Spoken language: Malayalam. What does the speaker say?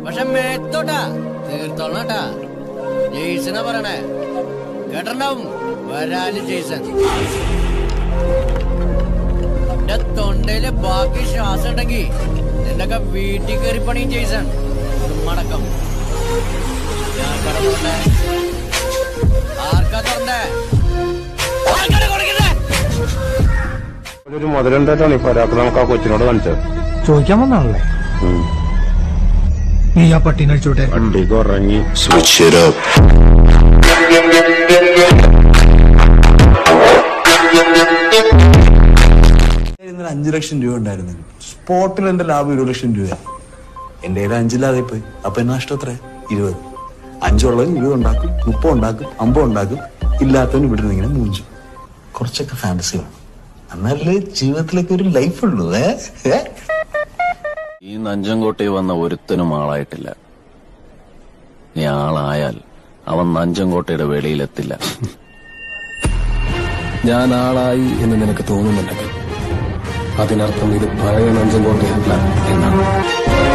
പക്ഷെ മേത്തോട്ടാ തീർത്തോളട്ടാ ജെയ്സനാ പറയണേ കേട്ടിട്ടുണ്ടാവും വരാല് ജെയ്സൺ എന്റെ തൊണ്ടയില് ബാക്കി ശ്വാസം ഉണ്ടെങ്കി നിന്റെയൊക്കെ വീട്ടിൽ കയറി പണിയും ജെയ്സൺ മടക്കം ഞാൻ കടന്നുണ്ടേ ആർക്കാ തുറന്നേ ആർക്കാണ് കൊടുക്കുന്നേ ഒരു മുതലുണ്ടായിട്ടാണ് ഈ പരാക്രമം നമുക്ക് ആ കൊച്ചിനോട് കാണിച്ചത് ചോദിക്കാൻ വന്നാണല്ലേ നീ ആ പട്ടീനെ അടിച്ചോട്ടെ വണ്ടിക്ക് ഉറങ്ങി Switch it up. ഇന്നലെ അഞ്ചു ലക്ഷം രൂപ ഉണ്ടായിരുന്നു സ്പോട്ടിൽ എന്റെ ലാഭം ഇരുപത് ലക്ഷം രൂപ എന്റെ കയ്യിൽ അഞ്ചില്ലാതെ പോയി അപ്പൊ എന്നെ നഷ്ടം എത്ര ഇരുപത് അഞ്ചുള്ളവൻ ഇരുപത് ഉണ്ടാക്കും മുപ്പത് ഉണ്ടാക്കും അമ്പത് ഉണ്ടാക്കും ഇല്ലാത്തവൻ ഇവിടെ നിന്ന് ഇങ്ങനെ മൂഞ്ചു കുറച്ചൊക്കെ ഫാൻറ്റസി വേണം എന്നാലേ ജീവിതത്തിലേക്ക് ഒരു ലൈഫ് ഉള്ളൂ ഏ ഏ? ഈ നഞ്ചൻകോട്ടയിൽ വന്ന ഒരുത്തനും ആളായിട്ടില്ല നീ ആളായാൽ അവൻ നഞ്ചൻകോട്ടയുടെ വെളിയിലെത്തില്ല ഞാൻ ആളായി എന്ന് നിനക്ക് തോന്നുന്നുണ്ടെങ്കിൽ അതിനർത്ഥം ഇത് പഴയ നഞ്ചൻകോട്ടയല്ല എന്നാണ്